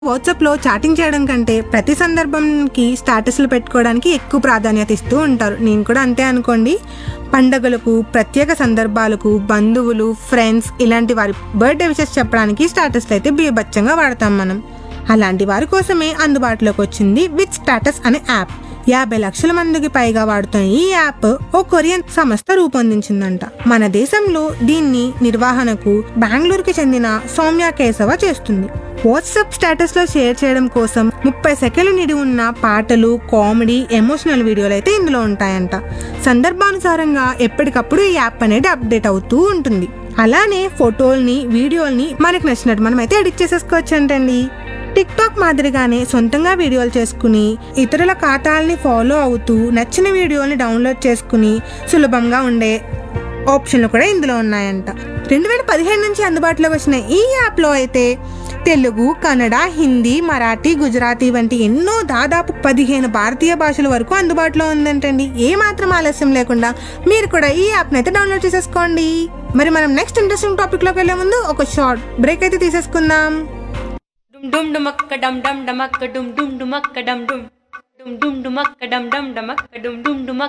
వాట్సాప్లో చాటింగ్ చేయడం కంటే ప్రతి సందర్భంకి స్టేటస్లు పెట్టుకోవడానికి ఎక్కువ ప్రాధాన్యత ఇస్తూ ఉంటారు నేను కూడా అంతే అనుకోండి పండగలకు ప్రత్యేక సందర్భాలకు బంధువులు ఫ్రెండ్స్ ఇలాంటి వారి బర్త్డే విషెస్ చెప్పడానికి స్టేటస్లు అయితే బీభత్సంగా వాడతాం మనం అలాంటి వారి కోసమే అందుబాటులోకి వచ్చింది విత్ స్టేటస్ అనే యాప్ యాభై లక్షల మందికి పైగా వాడుతున్న ఈ యాప్ ఓ కొరియన్ సంస్థ రూపొందించిందంట మన దేశంలో దీన్ని నిర్వహణకు బెంగళూరుకి చెందిన సౌమ్య కేశవ చేస్తుంది వాట్సాప్ స్టేటస్ లో షేర్ చేయడం కోసం ముప్పై సెకండ్లు నిడి ఉన్న పాటలు కామెడీ ఎమోషనల్ వీడియోలు అయితే ఇందులో ఉంటాయంట సందర్భానుసారంగా ఎప్పటికప్పుడు ఈ యాప్ అనేది అప్డేట్ అవుతూ ఉంటుంది అలానే ఫోటోల్ని వీడియోల్ని మనకు నచ్చినట్టు మనం అయితే ఎడిట్ చేసేసుకోవచ్చు అంటండి టిక్ టాక్ మాదిరిగానే సొంతంగా వీడియోలు చేసుకుని ఇతరుల ఖాతాల్ని ఫాలో అవుతూ నచ్చిన వీడియోల్ని డౌన్లోడ్ చేసుకుని సులభంగా ఉండే ఆప్షన్లు కూడా ఇందులో ఉన్నాయంట రెండు వేల పదిహేను నుంచి అందుబాటులోకి వచ్చిన ఈ యాప్లో అయితే తెలుగు కన్నడ హిందీ మరాఠీ గుజరాతీ వంటి ఎన్నో దాదాపు పదిహేను భారతీయ భాషల వరకు అందుబాటులో ఉందంటండి ఏ మాత్రం ఆలస్యం లేకుండా మీరు కూడా ఈ యాప్ని అయితే డౌన్లోడ్ చేసేసుకోండి మరి మనం నెక్స్ట్ ఇంట్రెస్టింగ్ టాపిక్లోకి వెళ్ళే ముందు ఒక షార్ట్ బ్రేక్ అయితే తీసేసుకుందాం డుమ్ డుమ్ డుమక్క డమ్ డమ్ డమక్క డుమ్ డుమ్ డుమక్క డమ్ డుమ్ డుమ్ డుమ్ డుమక్క డమ్ డమ్ డమక్క డుమ్ డుమ్ డుమక్క